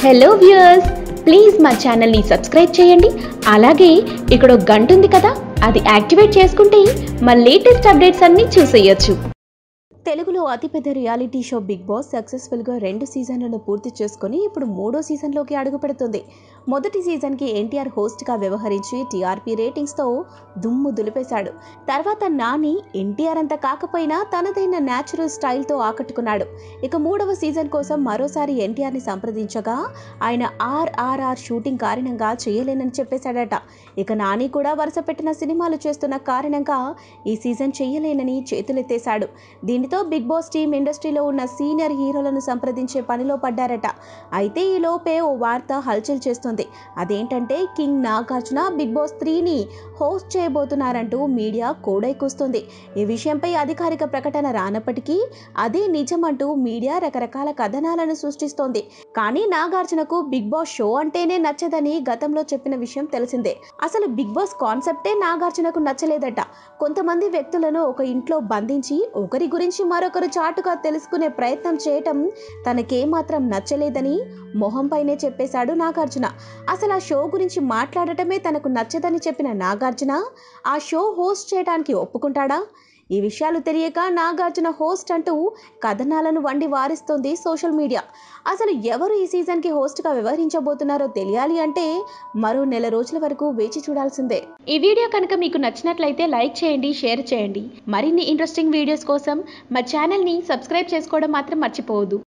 hello viewers please మా ఛానల్ని subscribe చేయండి అలాగే ఇక్కడ ఒక గంట ఉంది కదా అది యాక్టివేట్ చేసుకుంటే మా లేటెస్ట్ అప్డేట్స్ అన్నీ చూసేయొచ్చు తెలుగులో అతిపెద్ద రియాలిటీ షో బిగ్ బాస్ సక్సెస్ఫుల్గా రెండు సీజన్లను పూర్తి చేసుకొని ఇప్పుడు మూడో సీజన్లోకి అడుగుపెడుతుంది మొదటి సీజన్కి ఎన్టీఆర్ హోస్ట్గా వ్యవహరించి టీఆర్పీ రేటింగ్స్తో దుమ్ము దులిపేశాడు తర్వాత నాని ఎన్టీఆర్ అంత కాకపోయినా తనదైన న్యాచురల్ స్టైల్తో ఆకట్టుకున్నాడు ఇక మూడవ సీజన్ కోసం మరోసారి ఎన్టీఆర్ని సంప్రదించగా ఆయన ఆర్ఆర్ఆర్ షూటింగ్ కారణంగా చేయలేనని చెప్పేశాడట ఇక నాని కూడా వరుస పెట్టిన సినిమాలు చేస్తున్న కారణంగా ఈ సీజన్ చేయలేనని చేతులెత్తేశాడు దీనితో బిగ్ బాస్ టీం ఇండస్ట్రీలో ఉన్న సీనియర్ హీరోలను సంప్రదించే పనిలో పడ్డారట అయితే ఈ లోపే ఓ వార్త హల్చల్ చేస్తుంది అదేంటంటే కింగ్ నాగార్జున బిగ్ బాస్ త్రీని హోస్ట్ చేయబోతున్నారంటూ మీడియా కోడై కూస్తుంది ఈ విషయంపై అధికారిక ప్రకటన రానప్పటికీ అదే నిజమంటూ మీడియా రకరకాల కథనాలను సృష్టిస్తోంది కానీ నాగార్జునకు బిగ్ బాస్ షో అంటేనే నచ్చదని గతంలో చెప్పిన విషయం తెలిసిందే అసలు బిగ్ బాస్ కాన్సెప్టే నాగార్జునకు నచ్చలేదట కొంతమంది వ్యక్తులను ఒక ఇంట్లో బంధించి ఒకరి గురించి మరొకరు చాటుగా తెలుసుకునే ప్రయత్నం చేయటం తనకేమాత్రం నచ్చలేదని మొహంపైనే చెప్పేశాడు నాగార్జున అసలు ఆ షో గురించి మాట్లాడటమే తనకు నచ్చదని చెప్పిన నాగార్జున ఆ షో హోస్ట్ చేయడానికి ఒప్పుకుంటాడా ఈ విషయాలు తెలియక నాగార్జున హోస్ట్ అంటూ కథనాలను వండి వారిస్తోంది సోషల్ మీడియా అసలు ఎవరు ఈ సీజన్కి హోస్ట్గా వ్యవహరించబోతున్నారో తెలియాలి అంటే మరో నెల రోజుల వరకు వేచి చూడాల్సిందే ఈ వీడియో కనుక మీకు నచ్చినట్లయితే లైక్ చేయండి షేర్ చేయండి మరిన్ని ఇంట్రెస్టింగ్ వీడియోస్ కోసం మా ఛానల్ని సబ్స్క్రైబ్ చేసుకోవడం మాత్రం మర్చిపోవద్దు